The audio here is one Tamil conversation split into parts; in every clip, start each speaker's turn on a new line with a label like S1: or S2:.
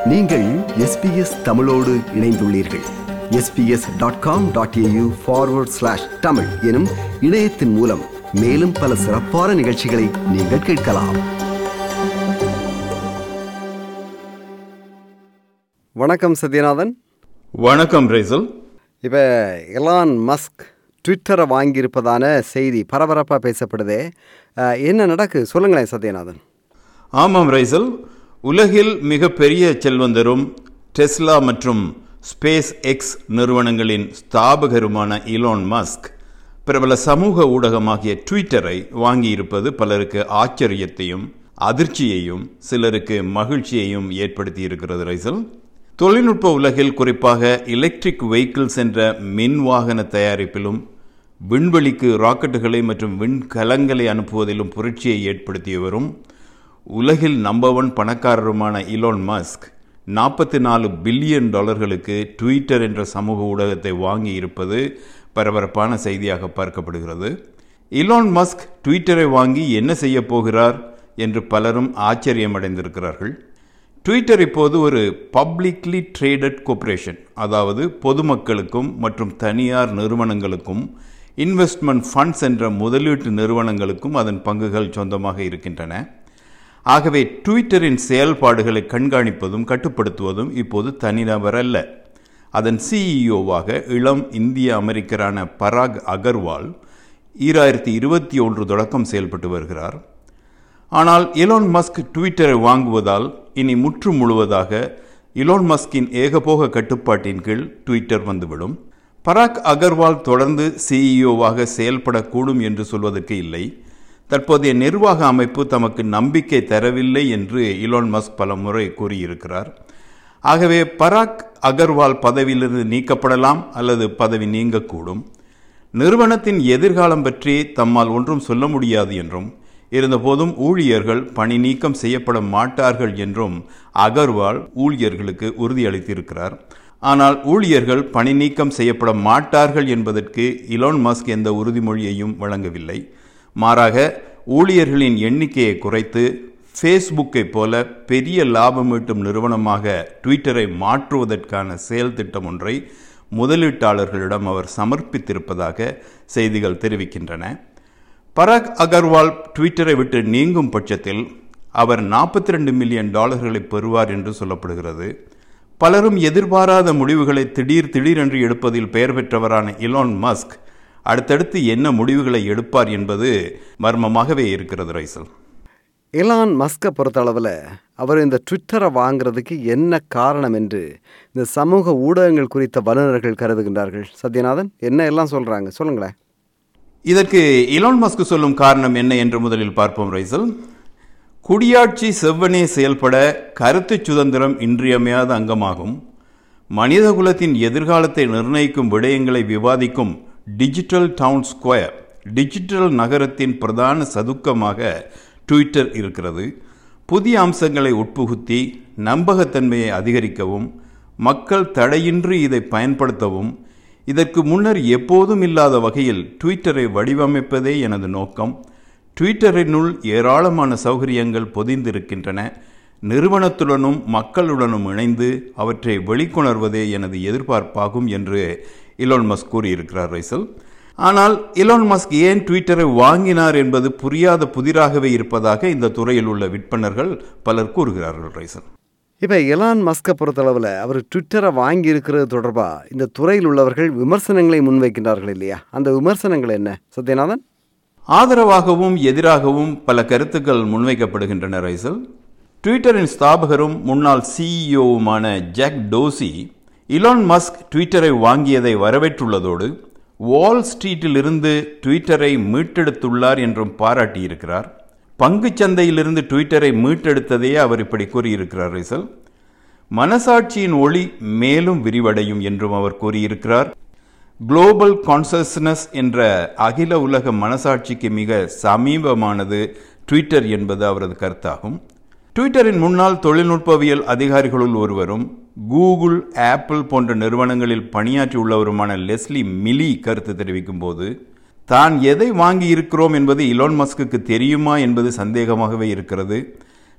S1: நீங்கள் எஸ்பிஎஸ் தமிழோடு இணைந்துள்ளீர்கள் SBS dot com dot AU forward slash Tamil எனும் இணையத்தின் மூலம் மேலும் பல சிறப்பான நிகழ்ச்சிகளை நீங்கள் கேட்கலாம் வணக்கம் சத்யநாதன்
S2: வணக்கம் ரேசல்
S1: இப்போ எலான் மஸ்க் ட்விட்டரை வாங்கியிருப்பதான செய்தி பரபரப்பாக பேசப்படுதே அஹ், என்ன நடக்கு சொல்லுங்களேன் சத்யநாதன்
S2: ஆமாம் ரைசல் உலகில் மிகப்பெரிய செல்வந்தரும் டெஸ்லா மற்றும் ஸ்பேஸ் எக்ஸ் நிறுவனங்களின் ஸ்தாபகருமான இலான் மஸ்க் பிரபல சமூக ஊடகமாகிய ட்விட்டரை வாங்கியிருப்பது பலருக்கு ஆச்சரியத்தையும் அதிர்ச்சியையும் சிலருக்கு மகிழ்ச்சியையும் ஏற்படுத்தி இருக்கிறது ரைசல் தொழில்நுட்ப உலகில் குறிப்பாக எலக்ட்ரிக் வெஹிக்கிள்ஸ் என்ற மின் வாகன தயாரிப்பிலும் விண்வெளிக்கு ராக்கெட்டுகளை மற்றும் விண்கலங்களை அனுப்புவதிலும் புரட்சியை ஏற்படுத்தி வரும் உலகில் நம்பர் ஒன் பணக்காரருமான இலோன் மஸ்க் நாற்பத்தி நாலு பில்லியன் டாலர்களுக்கு ட்விட்டர் என்ற சமூக ஊடகத்தை வாங்கி இருப்பது பரபரப்பான செய்தியாக பார்க்கப்படுகிறது இலான் மஸ்க் ட்விட்டரை வாங்கி என்ன செய்ய போகிறார் என்று பலரும் ஆச்சரியமடைந்திருக்கிறார்கள் ட்விட்டர் இப்போது ஒரு பப்ளிக்லி ட்ரேடட் கோர்ப்பரேஷன் அதாவது பொதுமக்களுக்கும் மற்றும் தனியார் நிறுவனங்களுக்கும் இன்வெஸ்ட்மெண்ட் ஃபண்ட்ஸ் என்ற முதலீட்டு நிறுவனங்களுக்கும் அதன் பங்குகள் சொந்தமாக இருக்கின்றன ஆகவே ட்விட்டரின் செயல்பாடுகளை கண்காணிப்பதும் கட்டுப்படுத்துவதும் இப்போது தனிநபர் அல்ல அதன் சிஇஓவாக இளம் இந்திய அமெரிக்கரான பராக் அகர்வால் ஈராயிரத்தி இருபத்தி ஒன்று தொடக்கம் செயல்பட்டு வருகிறார் ஆனால் எலோன் மஸ்க் ட்விட்டரை வாங்குவதால் இனி முற்று முழுவதாக இலோன் மஸ்கின் ஏகபோக கட்டுப்பாட்டின் கீழ் ட்விட்டர் வந்துவிடும் பராக் அகர்வால் தொடர்ந்து சிஇஓவாக செயல்படக்கூடும் என்று சொல்வதற்கு இல்லை தற்போதைய நிர்வாக அமைப்பு தமக்கு நம்பிக்கை தரவில்லை என்று இலோன் மஸ்க் பல முறை கூறியிருக்கிறார் ஆகவே பராக் அகர்வால் பதவியிலிருந்து நீக்கப்படலாம் அல்லது பதவி நீங்கக்கூடும் நிறுவனத்தின் எதிர்காலம் பற்றி தம்மால் ஒன்றும் சொல்ல முடியாது என்றும் இருந்தபோதும் ஊழியர்கள் பணி நீக்கம் செய்யப்பட மாட்டார்கள் என்றும் அகர்வால் ஊழியர்களுக்கு உறுதியளித்திருக்கிறார் ஆனால் ஊழியர்கள் பணி நீக்கம் செய்யப்பட மாட்டார்கள் என்பதற்கு இலோன் மஸ்க் எந்த உறுதிமொழியையும் வழங்கவில்லை மாறாக ஊழியர்களின் எண்ணிக்கையை குறைத்து ஃபேஸ்புக்கை போல பெரிய லாபம் ஈட்டும் நிறுவனமாக ட்விட்டரை மாற்றுவதற்கான செயல் திட்டம் ஒன்றை முதலீட்டாளர்களிடம் அவர் சமர்ப்பித்திருப்பதாக செய்திகள் தெரிவிக்கின்றன பராக் அகர்வால் ட்விட்டரை விட்டு நீங்கும் பட்சத்தில் அவர் நாற்பத்தி ரெண்டு மில்லியன் டாலர்களை பெறுவார் என்று சொல்லப்படுகிறது பலரும் எதிர்பாராத முடிவுகளை திடீர் திடீரென்று எடுப்பதில் பெயர் பெற்றவரான இலான் மஸ்க் அடுத்தடுத்து என்ன முடிவுகளை எடுப்பார் என்பது மர்மமாகவே இருக்கிறது ரைசல்
S1: எலான் மஸ்கை பொறுத்தளவில் அவர் இந்த ட்விட்டரை வாங்குறதுக்கு என்ன காரணம் என்று இந்த சமூக ஊடகங்கள் குறித்த வல்லுநர்கள் கருதுகின்றார்கள் சத்யநாதன் என்ன எல்லாம் சொல்கிறாங்க சொல்லுங்களேன்
S2: இதற்கு இலான் மஸ்க் சொல்லும் காரணம் என்ன என்று முதலில் பார்ப்போம் ரைசல் குடியாட்சி செவ்வனே செயல்பட கருத்து சுதந்திரம் இன்றியமையாத அங்கமாகும் மனிதகுலத்தின் எதிர்காலத்தை நிர்ணயிக்கும் விடயங்களை விவாதிக்கும் டிஜிட்டல் டவுன் ஸ்கொயர் டிஜிட்டல் நகரத்தின் பிரதான சதுக்கமாக ட்விட்டர் இருக்கிறது புதிய அம்சங்களை உட்புகுத்தி நம்பகத்தன்மையை அதிகரிக்கவும் மக்கள் தடையின்றி இதை பயன்படுத்தவும் இதற்கு முன்னர் எப்போதும் இல்லாத வகையில் ட்விட்டரை வடிவமைப்பதே எனது நோக்கம் ட்விட்டரினுள் ஏராளமான சௌகரியங்கள் பொதிந்திருக்கின்றன நிறுவனத்துடனும் மக்களுடனும் இணைந்து அவற்றை வெளிக்கொணர்வதே எனது எதிர்பார்ப்பாகும் என்று இலோன் மஸ்க் கூறியிருக்கிறார் ரைசல் ஆனால் இலோன் மஸ்க் ஏன் ட்விட்டரை வாங்கினார் என்பது புரியாத புதிராகவே இருப்பதாக இந்த துறையில் உள்ள விற்பனர்கள் பலர் கூறுகிறார்கள் ரைசல்
S1: இப்போ எலான் மஸ்கை பொறுத்தளவில் அவர் ட்விட்டரை வாங்கி இருக்கிறது தொடர்பாக இந்த துறையில் உள்ளவர்கள் விமர்சனங்களை முன்வைக்கின்றார்கள் இல்லையா அந்த விமர்சனங்கள் என்ன சத்யநாதன்
S2: ஆதரவாகவும் எதிராகவும் பல கருத்துக்கள் முன்வைக்கப்படுகின்றன ரைசல் ட்விட்டரின் ஸ்தாபகரும் முன்னாள் சிஇஓவுமான ஜாக் டோசி இலான் மஸ்க் ட்விட்டரை வாங்கியதை வரவேற்றுள்ளதோடு வால் ஸ்ட்ரீட்டிலிருந்து ட்விட்டரை மீட்டெடுத்துள்ளார் என்றும் பாராட்டியிருக்கிறார் பங்குச் சந்தையிலிருந்து ட்விட்டரை மீட்டெடுத்ததே அவர் இப்படி கூறியிருக்கிறார் ரைசல் மனசாட்சியின் ஒளி மேலும் விரிவடையும் என்றும் அவர் கூறியிருக்கிறார் குளோபல் கான்சஸ்னஸ் என்ற அகில உலக மனசாட்சிக்கு மிக சமீபமானது ட்விட்டர் என்பது அவரது கருத்தாகும் ட்விட்டரின் முன்னாள் தொழில்நுட்பவியல் அதிகாரிகளுள் ஒருவரும் கூகுள் ஆப்பிள் போன்ற நிறுவனங்களில் பணியாற்றியுள்ளவருமான லெஸ்லி மிலி கருத்து தெரிவிக்கும் போது தான் எதை வாங்கி இருக்கிறோம் என்பது இலோன் மஸ்குக்கு தெரியுமா என்பது சந்தேகமாகவே இருக்கிறது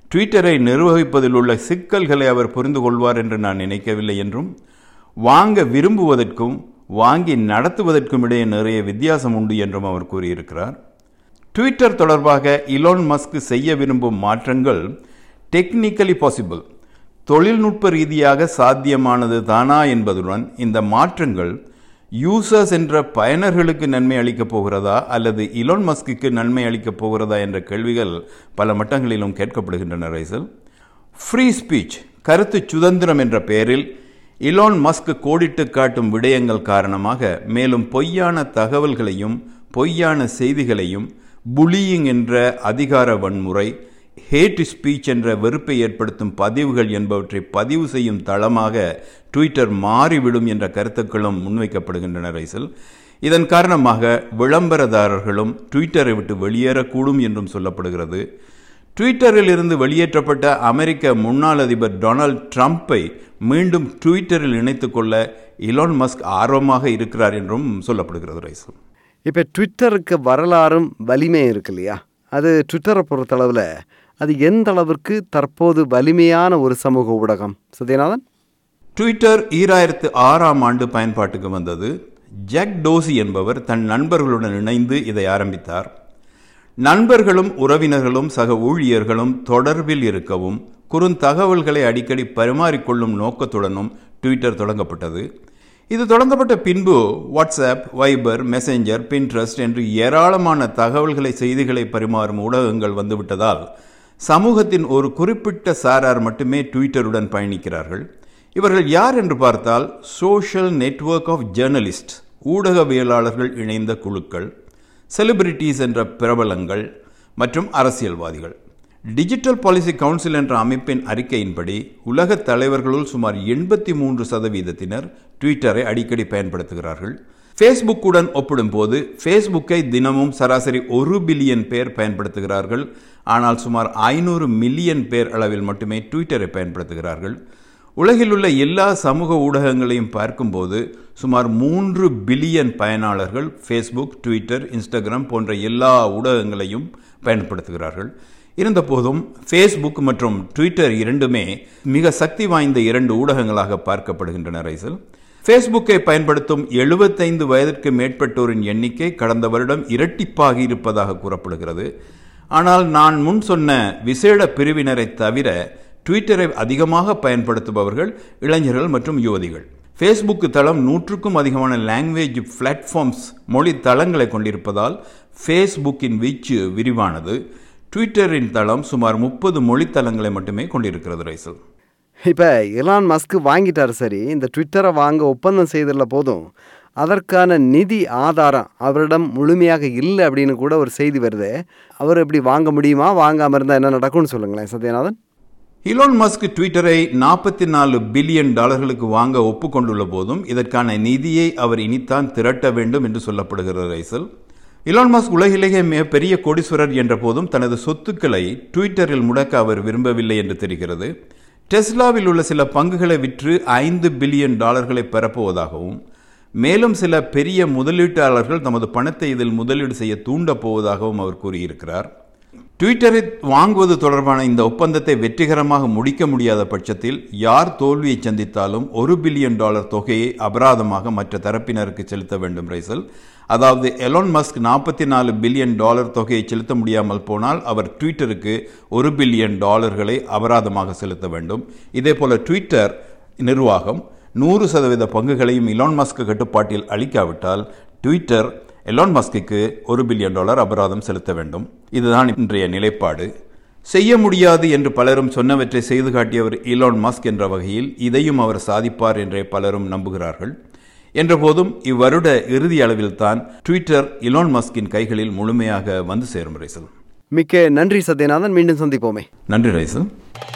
S2: ட்விட்டரை நிர்வகிப்பதில் உள்ள சிக்கல்களை அவர் புரிந்து கொள்வார் என்று நான் நினைக்கவில்லை என்றும் வாங்க விரும்புவதற்கும் வாங்கி நடத்துவதற்கும் இடையே நிறைய வித்தியாசம் உண்டு என்றும் அவர் கூறியிருக்கிறார் ட்விட்டர் தொடர்பாக இலோன் மஸ்க் செய்ய விரும்பும் மாற்றங்கள் டெக்னிக்கலி பாசிபிள் தொழில்நுட்ப ரீதியாக சாத்தியமானது தானா என்பதுடன் இந்த மாற்றங்கள் யூசர்ஸ் என்ற பயனர்களுக்கு நன்மை அளிக்கப் போகிறதா அல்லது இலோன் மஸ்க்கு நன்மை அளிக்கப் போகிறதா என்ற கேள்விகள் பல மட்டங்களிலும் கேட்கப்படுகின்றன ரைசல் ஃப்ரீ ஸ்பீச் கருத்து சுதந்திரம் என்ற பெயரில் இலோன் மஸ்க் கோடிட்டு காட்டும் விடயங்கள் காரணமாக மேலும் பொய்யான தகவல்களையும் பொய்யான செய்திகளையும் புலியிங் என்ற அதிகார வன்முறை ஹேட் ஸ்பீச் என்ற வெறுப்பை ஏற்படுத்தும் பதிவுகள் என்பவற்றை பதிவு செய்யும் தளமாக ட்விட்டர் மாறிவிடும் என்ற கருத்துக்களும் முன்வைக்கப்படுகின்றன ரைசல் இதன் காரணமாக விளம்பரதாரர்களும் ட்விட்டரை விட்டு வெளியேறக்கூடும் என்றும் சொல்லப்படுகிறது ட்விட்டரில் இருந்து வெளியேற்றப்பட்ட அமெரிக்க முன்னாள் அதிபர் டொனால்ட் ட்ரம்ப்பை மீண்டும் ட்விட்டரில் இணைத்துக் கொள்ள இலான் மஸ்க் ஆர்வமாக இருக்கிறார் என்றும் சொல்லப்படுகிறது ரைசல்
S1: இப்போ ட்விட்டருக்கு வரலாறும் வலிமையும் இருக்கு இல்லையா அது ட்விட்டரை பொறுத்தளவில் அது எந்த அளவிற்கு தற்போது வலிமையான ஒரு சமூக ஊடகம் சத்யநாதன்
S2: ட்விட்டர் ஈராயிரத்து ஆறாம் ஆண்டு பயன்பாட்டுக்கு வந்தது ஜாக் டோசி என்பவர் தன் நண்பர்களுடன் இணைந்து இதை ஆரம்பித்தார் நண்பர்களும் உறவினர்களும் சக ஊழியர்களும் தொடர்பில் இருக்கவும் குறுந்தகவல்களை அடிக்கடி பரிமாறிக்கொள்ளும் நோக்கத்துடனும் ட்விட்டர் தொடங்கப்பட்டது இது தொடங்கப்பட்ட பின்பு வாட்ஸ்அப் வைபர் மெசேஞ்சர் பின்ட்ரஸ்ட் என்று ஏராளமான தகவல்களை செய்திகளை பரிமாறும் ஊடகங்கள் வந்துவிட்டதால் சமூகத்தின் ஒரு குறிப்பிட்ட சாரார் மட்டுமே ட்விட்டருடன் பயணிக்கிறார்கள் இவர்கள் யார் என்று பார்த்தால் சோஷியல் நெட்வொர்க் ஆஃப் ஜேர்னலிஸ்ட் ஊடகவியலாளர்கள் இணைந்த குழுக்கள் செலிபிரிட்டிஸ் என்ற பிரபலங்கள் மற்றும் அரசியல்வாதிகள் டிஜிட்டல் பாலிசி கவுன்சில் என்ற அமைப்பின் அறிக்கையின்படி உலக தலைவர்களுள் சுமார் எண்பத்தி மூன்று சதவீதத்தினர் ட்விட்டரை அடிக்கடி பயன்படுத்துகிறார்கள் ஃபேஸ்புக்குடன் ஒப்பிடும்போது ஃபேஸ்புக்கை தினமும் சராசரி ஒரு பில்லியன் பேர் பயன்படுத்துகிறார்கள் ஆனால் சுமார் ஐநூறு மில்லியன் பேர் அளவில் மட்டுமே ட்விட்டரை பயன்படுத்துகிறார்கள் உலகில் உள்ள எல்லா சமூக ஊடகங்களையும் பார்க்கும்போது சுமார் மூன்று பில்லியன் பயனாளர்கள் ஃபேஸ்புக் ட்விட்டர் இன்ஸ்டாகிராம் போன்ற எல்லா ஊடகங்களையும் பயன்படுத்துகிறார்கள் இருந்தபோதும் ஃபேஸ்புக் மற்றும் ட்விட்டர் இரண்டுமே மிக சக்தி வாய்ந்த இரண்டு ஊடகங்களாக பார்க்கப்படுகின்றன ரைசல் ஃபேஸ்புக்கை பயன்படுத்தும் எழுபத்தைந்து வயதிற்கு மேற்பட்டோரின் எண்ணிக்கை கடந்த வருடம் இரட்டிப்பாகி இருப்பதாக கூறப்படுகிறது ஆனால் நான் முன் சொன்ன விசேட பிரிவினரை தவிர ட்விட்டரை அதிகமாக பயன்படுத்துபவர்கள் இளைஞர்கள் மற்றும் யுவதிகள் ஃபேஸ்புக் தளம் நூற்றுக்கும் அதிகமான லாங்குவேஜ் பிளாட்ஃபார்ம்ஸ் மொழி தளங்களை கொண்டிருப்பதால் ஃபேஸ்புக்கின் வீச்சு விரிவானது ட்விட்டரின் தளம் சுமார் முப்பது மொழித்தளங்களை மட்டுமே கொண்டிருக்கிறது ரைசல்
S1: இப்போ எலான் மஸ்க் வாங்கிட்டார் சரி இந்த ட்விட்டரை வாங்க ஒப்பந்தம் செய்துள்ள போதும் அதற்கான நிதி ஆதாரம் அவரிடம் முழுமையாக இல்லை அப்படின்னு கூட ஒரு செய்தி வருது அவர் எப்படி வாங்க முடியுமா வாங்காமல் இருந்தால் என்ன நடக்கும்னு சொல்லுங்களேன் சத்யநாதன்
S2: இலோன் மஸ்க் ட்விட்டரை நாற்பத்தி நாலு பில்லியன் டாலர்களுக்கு வாங்க ஒப்புக்கொண்டுள்ள போதும் இதற்கான நிதியை அவர் இனித்தான் திரட்ட வேண்டும் என்று சொல்லப்படுகிறது ரைசல் இலான் மஸ்க் உலகிலேயே மிக பெரிய கோடீஸ்வரர் என்ற போதும் தனது சொத்துக்களை ட்விட்டரில் முடக்க அவர் விரும்பவில்லை என்று தெரிகிறது டெஸ்லாவில் உள்ள சில பங்குகளை விற்று ஐந்து பில்லியன் டாலர்களை பெறப்போவதாகவும் மேலும் சில பெரிய முதலீட்டாளர்கள் தமது பணத்தை இதில் முதலீடு செய்ய தூண்டப் போவதாகவும் அவர் கூறியிருக்கிறார் ட்விட்டரை வாங்குவது தொடர்பான இந்த ஒப்பந்தத்தை வெற்றிகரமாக முடிக்க முடியாத பட்சத்தில் யார் தோல்வியை சந்தித்தாலும் ஒரு பில்லியன் டாலர் தொகையை அபராதமாக மற்ற தரப்பினருக்கு செலுத்த வேண்டும் ரைசல் அதாவது எலான் மஸ்க் நாற்பத்தி நாலு பில்லியன் டாலர் தொகையை செலுத்த முடியாமல் போனால் அவர் ட்விட்டருக்கு ஒரு பில்லியன் டாலர்களை அபராதமாக செலுத்த வேண்டும் இதே போல ட்விட்டர் நிர்வாகம் நூறு சதவீத பங்குகளையும் இலான் மஸ்க் கட்டுப்பாட்டில் அளிக்காவிட்டால் ட்விட்டர் எலான் மஸ்கிற்கு ஒரு பில்லியன் டாலர் அபராதம் செலுத்த வேண்டும் இதுதான் இன்றைய நிலைப்பாடு செய்ய முடியாது என்று பலரும் சொன்னவற்றை செய்து காட்டியவர் இலான் மஸ்க் என்ற வகையில் இதையும் அவர் சாதிப்பார் என்றே பலரும் நம்புகிறார்கள் என்றபோதும் இவ்வருட இறுதி அளவில் தான் ட்விட்டர் இலான் மஸ்கின் கைகளில் முழுமையாக வந்து சேரும் ரைசல்
S1: மிக்க நன்றி சத்யநாதன் மீண்டும் சந்திப்போமே
S2: நன்றி ரைசல்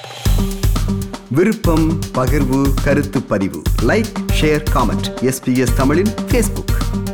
S1: விருப்பம் பகிர்வு கருத்து பதிவு லைக் ஷேர் காமெண்ட் எஸ்பிஎஸ் தமிழின் ஃபேஸ்புக்